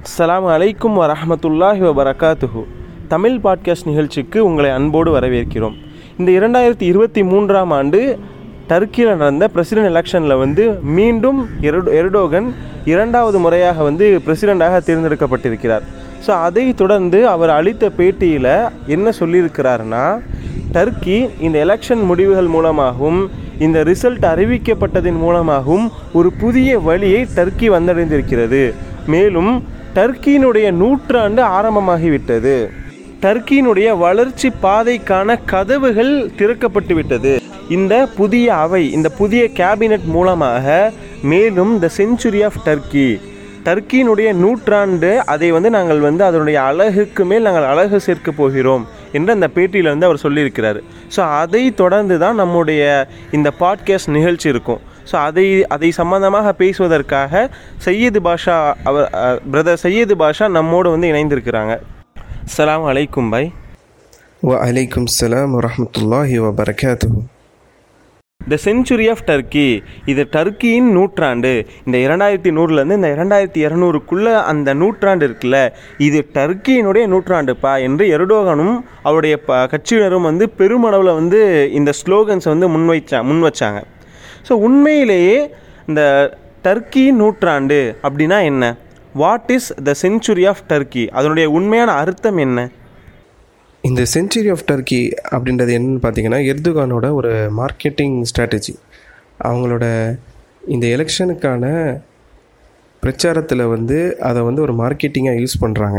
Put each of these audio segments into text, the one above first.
அஸ்ஸலாமு அலைக்கும் வரஹமத்துல்லாஹி வபரகாத்துஹு தமிழ் பாட்காஸ்ட் நிகழ்ச்சிக்கு உங்களை அன்போடு வரவேற்கிறோம் இந்த இரண்டாயிரத்தி இருபத்தி மூன்றாம் ஆண்டு டர்க்கியில் நடந்த பிரசிடென்ட் எலெக்ஷனில் வந்து மீண்டும் எருடோ எருடோகன் இரண்டாவது முறையாக வந்து பிரசிடெண்டாக தேர்ந்தெடுக்கப்பட்டிருக்கிறார் ஸோ அதை தொடர்ந்து அவர் அளித்த பேட்டியில் என்ன சொல்லியிருக்கிறாருன்னா டர்க்கி இந்த எலெக்ஷன் முடிவுகள் மூலமாகவும் இந்த ரிசல்ட் அறிவிக்கப்பட்டதன் மூலமாகவும் ஒரு புதிய வழியை டர்க்கி வந்தடைந்திருக்கிறது மேலும் டர்க்கியினுடைய நூற்றாண்டு ஆரம்பமாகிவிட்டது டர்க்கியினுடைய வளர்ச்சி பாதைக்கான கதவுகள் திறக்கப்பட்டு விட்டது இந்த புதிய அவை இந்த புதிய கேபினட் மூலமாக மேலும் த செஞ்சுரி ஆஃப் டர்க்கி டர்க்கியினுடைய நூற்றாண்டு அதை வந்து நாங்கள் வந்து அதனுடைய அழகுக்கு மேல் நாங்கள் அழகு சேர்க்க போகிறோம் என்று அந்த பேட்டியில் வந்து அவர் சொல்லியிருக்கிறார் ஸோ அதை தொடர்ந்து தான் நம்முடைய இந்த பாட்காஸ்ட் நிகழ்ச்சி இருக்கும் ஸோ அதை அதை சம்பந்தமாக பேசுவதற்காக சையது பாஷா அவர் பிரதர் சையது பாஷா நம்மோடு வந்து இணைந்திருக்கிறாங்க அஸ்ஸலாமு அலைக்கும் பாய் وعليكم السلام ورحمة الله وبركاته த செஞ்சுரி ஆஃப் டர்க்கி இது டர்க்கியின் நூற்றாண்டு இந்த இரண்டாயிரத்தி நூறுலேருந்து இந்த இரண்டாயிரத்தி இரநூறுக்குள்ளே அந்த நூற்றாண்டு இருக்குல்ல இது டர்க்கியினுடைய நூற்றாண்டுப்பா என்று எருடோகனும் அவருடைய ப கட்சியினரும் வந்து பெருமளவில் வந்து இந்த ஸ்லோகன்ஸை வந்து முன்வைச்சா முன் வச்சாங்க ஸோ உண்மையிலேயே இந்த டர்க்கியின் நூற்றாண்டு அப்படின்னா என்ன what is the century of Turkey அதனுடைய உண்மையான அர்த்தம் என்ன இந்த செஞ்சுரி ஆஃப் டர்க்கி அப்படின்றது என்னன்னு பார்த்தீங்கன்னா எர்துகானோட ஒரு மார்க்கெட்டிங் ஸ்ட்ராட்டஜி அவங்களோட இந்த எலெக்ஷனுக்கான பிரச்சாரத்தில் வந்து அதை வந்து ஒரு மார்க்கெட்டிங்காக யூஸ் பண்ணுறாங்க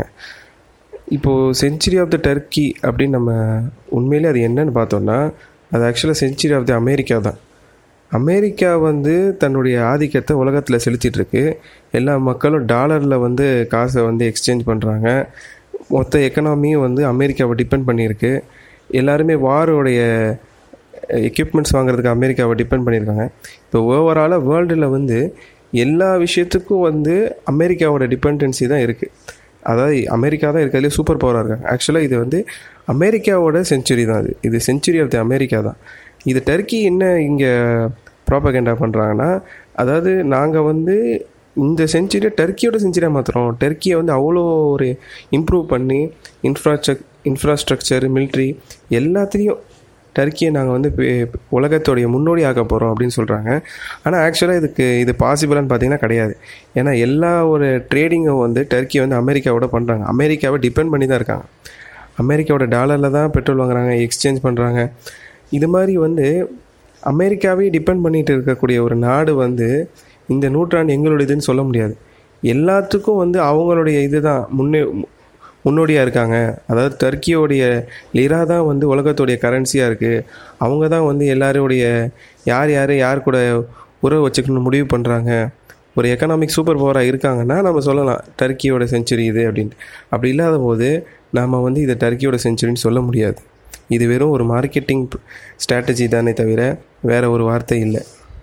இப்போது செஞ்சுரி ஆஃப் த டர்க்கி அப்படின்னு நம்ம உண்மையிலே அது என்னன்னு பார்த்தோம்னா அது ஆக்சுவலாக செஞ்சுரி ஆஃப் த அமெரிக்கா தான் அமெரிக்கா வந்து தன்னுடைய ஆதிக்கத்தை உலகத்தில் செலுத்திட்டு இருக்கு எல்லா மக்களும் டாலரில் வந்து காசை வந்து எக்ஸ்சேஞ்ச் பண்ணுறாங்க மொத்த எக்கனாமியும் வந்து அமெரிக்காவை டிபெண்ட் பண்ணியிருக்கு எல்லாருமே வாரோடைய எக்யூப்மெண்ட்ஸ் வாங்குறதுக்கு அமெரிக்காவை டிபெண்ட் பண்ணியிருக்காங்க இப்போ ஓவராலாக வேர்ல்டில் வந்து எல்லா விஷயத்துக்கும் வந்து அமெரிக்காவோட டிபெண்டன்சி தான் இருக்குது அதாவது அமெரிக்கா தான் இருக்கிறதுலே சூப்பர் பவராக இருக்காங்க ஆக்சுவலாக இது வந்து அமெரிக்காவோட செஞ்சுரி தான் இது இது செஞ்சுரி ஆஃப் தி அமெரிக்கா தான் இது டர்க்கி என்ன இங்கே ப்ராப்பகேண்டா பண்ணுறாங்கன்னா அதாவது நாங்கள் வந்து இந்த செஞ்சுரியை டர்க்கியோட செஞ்சுரியாக மாற்றுறோம் டர்க்கியை வந்து அவ்வளோ ஒரு இம்ப்ரூவ் பண்ணி இன்ஃப்ராஸ்ட்ரக் இன்ஃப்ராஸ்ட்ரக்சர் மிலிட்ரி எல்லாத்துலேயும் டர்க்கியை நாங்கள் வந்து பே- உலகத்தோடைய முன்னோடி ஆக்க போகிறோம் அப்படின்னு சொல்கிறாங்க ஆனால் ஆக்சுவலாக இதுக்கு இது பாசிபிளான்னு பார்த்தீங்கன்னா கிடையாது ஏன்னா எல்லா ஒரு ட்ரேடிங்கும் வந்து டர்க்கி வந்து அமெரிக்காவோட பண்ணுறாங்க அமெரிக்காவை டிபெண்ட் பண்ணி தான் இருக்காங்க அமெரிக்காவோட டாலரில் தான் பெட்ரோல் வாங்குறாங்க எக்ஸ்சேஞ்ச் பண்ணுறாங்க இது மாதிரி வந்து அமெரிக்காவே டிபெண்ட் பண்ணிட்டு இருக்கக்கூடிய ஒரு நாடு வந்து இந்த நூற்றாண்டு எங்களுடையதுன்னு சொல்ல முடியாது எல்லாத்துக்கும் வந்து அவங்களுடைய இதுதான் முன்னே முன்னோடியாக இருக்காங்க அதாவது டர்க்கியோடைய லிரா தான் வந்து உலகத்தோடைய கரன்சியாக இருக்குது அவங்க தான் வந்து எல்லாருடைய யார் யார் யார் கூட உறவு வச்சுக்கணும்னு முடிவு பண்ணுறாங்க ஒரு எக்கனாமிக் சூப்பர் பவராக இருக்காங்கன்னா நம்ம சொல்லலாம் டர்க்கியோட செஞ்சுரி இது அப்படின்ட்டு அப்படி இல்லாத போது நாம் வந்து இதை டர்க்கியோட செஞ்சுரின்னு சொல்ல முடியாது இது வெறும் ஒரு மார்க்கெட்டிங் ஸ்ட்ராட்டஜி தானே தவிர வேற ஒரு வார்த்தை இல்லை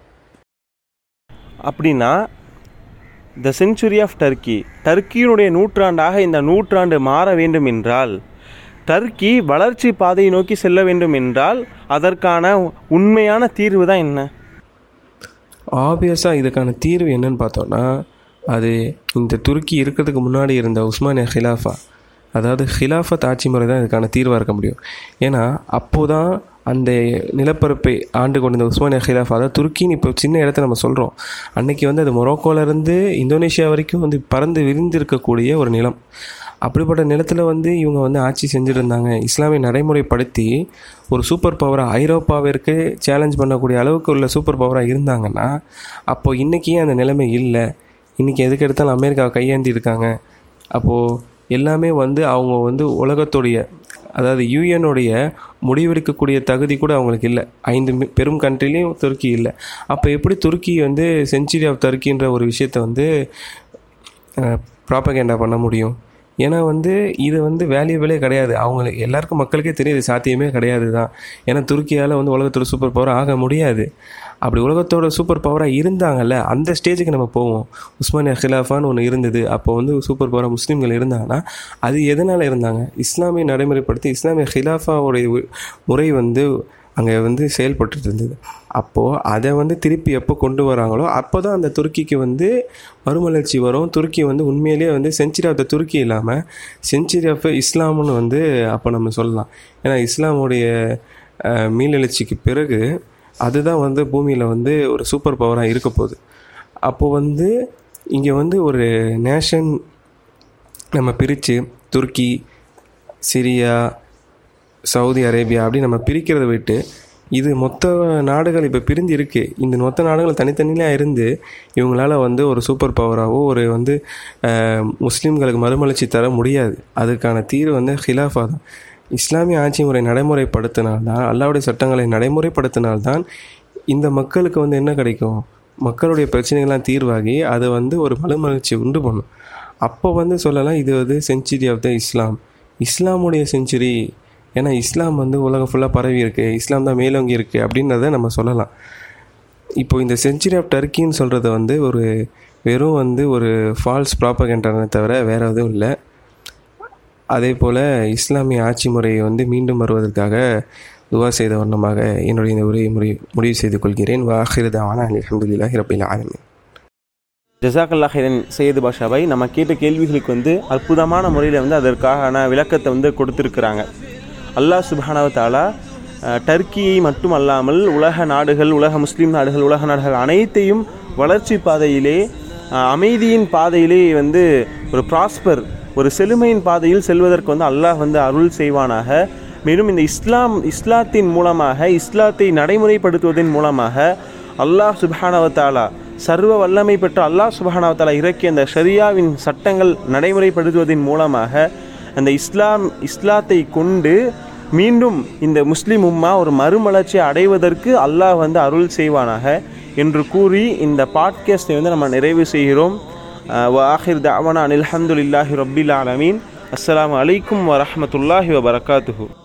அப்படின்னா த செஞ்சுரி ஆஃப் டர்க்கி டர்க்கியினுடைய நூற்றாண்டாக இந்த நூற்றாண்டு மாற வேண்டும் என்றால் டர்க்கி வளர்ச்சி பாதையை நோக்கி செல்ல வேண்டும் என்றால் அதற்கான உண்மையான தீர்வு தான் என்ன ஆப்வியஸாக இதுக்கான தீர்வு என்னன்னு பார்த்தோன்னா அது இந்த துருக்கி இருக்கிறதுக்கு முன்னாடி இருந்த உஸ்மானிய ஹிலாஃபா அதாவது ஹிலாஃபத் ஆட்சி முறை தான் இதுக்கான தீர்வாக இருக்க முடியும் ஏன்னா அப்போது தான் அந்த நிலப்பரப்பை ஆண்டு கொண்ட உஸ்மானிய ஹிலாஃபா அதாவது துருக்கின்னு இப்போ சின்ன இடத்த நம்ம சொல்கிறோம் அன்னைக்கு வந்து அது மொரோக்கோலேருந்து இந்தோனேஷியா வரைக்கும் வந்து பறந்து விரிந்திருக்கக்கூடிய ஒரு நிலம் அப்படிப்பட்ட நிலத்தில் வந்து இவங்க வந்து ஆட்சி செஞ்சுட்டு இருந்தாங்க இஸ்லாமிய நடைமுறைப்படுத்தி ஒரு சூப்பர் பவராக ஐரோப்பாவிற்கு சேலஞ்ச் பண்ணக்கூடிய அளவுக்கு உள்ள சூப்பர் பவராக இருந்தாங்கன்னா அப்போது இன்றைக்கி அந்த நிலைமை இல்லை இன்றைக்கி எதுக்கு எடுத்தாலும் அமெரிக்காவை கையேந்தி இருக்காங்க அப்போது எல்லாமே வந்து அவங்க வந்து உலகத்துடைய அதாவது யூஎனுடைய முடிவெடுக்கக்கூடிய தகுதி கூட அவங்களுக்கு இல்லை ஐந்து மி- பெரும் கண்ட்ரிலையும் துருக்கி இல்லை அப்போ எப்படி துருக்கி வந்து செஞ்சுரி ஆஃப் டர்க்கின்ற ஒரு விஷயத்தை வந்து ப்ராப்பகேண்டா பண்ண முடியும் ஏன்னா வந்து இது வந்து வேல்யூபிளே கிடையாது அவங்க எல்லாருக்கும் மக்களுக்கே தெரியுது சாத்தியமே கிடையாது தான் ஏன்னா துருக்கியால் வந்து உலகத்தோட சூப்பர் பவர் ஆக முடியாது அப்படி உலகத்தோட சூப்பர் பவராக இருந்தாங்கல்ல அந்த ஸ்டேஜுக்கு நம்ம போவோம் உஸ்மானியா ஹிலாஃபான்னு ஒன்று இருந்தது அப்போ வந்து சூப்பர் பவராக முஸ்லீம்கள் இருந்தாங்கன்னா அது எதனால் இருந்தாங்க இஸ்லாமிய நடைமுறைப்படுத்தி இஸ்லாமிய ஹிலாஃபாவுடைய உ- முறை வந்து அங்கே வந்து செயல்பட்டு இருந்தது அப்போது அதை வந்து திருப்பி எப்போ கொண்டு வராங்களோ அப்போ தான் அந்த துருக்கிக்கு வந்து மறுமலர்ச்சி வரும் துருக்கி வந்து உண்மையிலேயே வந்து செஞ்சுரி ஆஃப் த துருக்கி இல்லாமல் செஞ்சுரி ஆஃப் இஸ்லாம்னு வந்து அப்போ நம்ம சொல்லலாம் ஏன்னா இஸ்லாமுடைய அஹ், மீளெழுச்சிக்கு பிறகு அதுதான் வந்து பூமியில் வந்து ஒரு சூப்பர் பவராக இருக்க போகுது அப்போ வந்து இங்கே வந்து ஒரு நேஷன் நம்ம பிரித்து துருக்கி சிரியா சவுதி அரேபியா அப்படி நம்ம பிரிக்கிறத விட்டு இது மொத்த நாடுகள் இப்போ பிரிஞ்சு இருக்குது இந்த மொத்த நாடுகள் தனித்தனியாக இருந்து இவங்களால வந்து ஒரு சூப்பர் பவராகவோ ஒரு வந்து அஹ், முஸ்லீம்களுக்கு மறுமலர்ச்சி தர முடியாது அதுக்கான தீர்வு வந்து ஹிலாஃபா தான் இஸ்லாமிய ஆட்சி முறை நடைமுறைப்படுத்தினால்தான் அல்லாவுடைய சட்டங்களை நடைமுறைப்படுத்தினால்தான் இந்த மக்களுக்கு வந்து என்ன கிடைக்கும் மக்களுடைய பிரச்சனைகள்லாம் தீர்வாகி அதை வந்து ஒரு மறுமலர்ச்சி உண்டு பண்ணும் அப்போ வந்து சொல்லலாம் இது வந்து செஞ்சுரி ஆஃப் த இஸ்லாம் இஸ்லாமுடைய செஞ்சுரி ஏன்னா இஸ்லாம் வந்து உலகம் ஃபுல்லாக பரவி இருக்கு இஸ்லாம் தான் மேலோங்கி இருக்கு அப்படின்றத நம்ம சொல்லலாம் இப்போ இந்த செஞ்சுரி ஆஃப் டர்க்கின்னு சொல்கிறது வந்து ஒரு வெறும் வந்து ஒரு ஃபால்ஸ் ப்ராப்பகண்டானே தவிர வேறு எதுவும் இல்லை அதே போல் இஸ்லாமிய ஆட்சி முறையை வந்து மீண்டும் வருவதற்காக துவா செய்த வண்ணமாக என்னுடைய இந்த உரையை முடி முடிவு செய்து கொள்கிறேன் வாஹிரதான அலமதுல்லாஹி ரபில் ஆலமின் ஜசாக்கல்லா ஹைரன் சையது பாஷாவை நம்ம கேட்ட கேள்விகளுக்கு வந்து அற்புதமான முறையில் வந்து அதற்கான விளக்கத்தை வந்து கொடுத்துருக்குறாங்க அல்லாஹ் சுப்ஹானஹு தாலா அஹ், டர்க்கியை மட்டும் அல்லாமல் உலக நாடுகள் உலக முஸ்லீம் நாடுகள் உலக நாடுகள் அனைத்தையும் வளர்ச்சி பாதையிலே அஹ், அமைதியின் பாதையிலே வந்து ஒரு ப்ராஸ்பர் ஒரு செழுமையின் பாதையில் செல்வதற்கு வந்து அல்லாஹ் வந்து அருள் செய்வானாக மேலும் இந்த இஸ்லாம் இஸ்லாத்தின் மூலமாக இஸ்லாத்தை நடைமுறைப்படுத்துவதன் மூலமாக அல்லாஹ் சுப்ஹானஹு தாலா சர்வ வல்லமை பெற்ற அல்லாஹ் சுப்ஹானஹு தாலா இறக்கிய அந்த ஷரியாவின் சட்டங்கள் நடைமுறைப்படுத்துவதன் மூலமாக அந்த இஸ்லாம் இஸ்லாத்தை கொண்டு மீண்டும் இந்த முஸ்லிம் உம்மா ஒரு மறுமலர்ச்சி அடைவதற்கு அல்லாஹ் வந்து அருள் செய்வானாக என்று கூறி இந்த பாட்காஸ்டை வந்து நம்ம நிறைவு செய்கிறோம் வாஹிர் தாவனா அனில் அஹமதுல்லாஹி ரபில் ஆலமீன் அஸ்ஸலாமு அலைக்கும் வரஹ்மத்துல்லாஹி வபரகாத்துஹு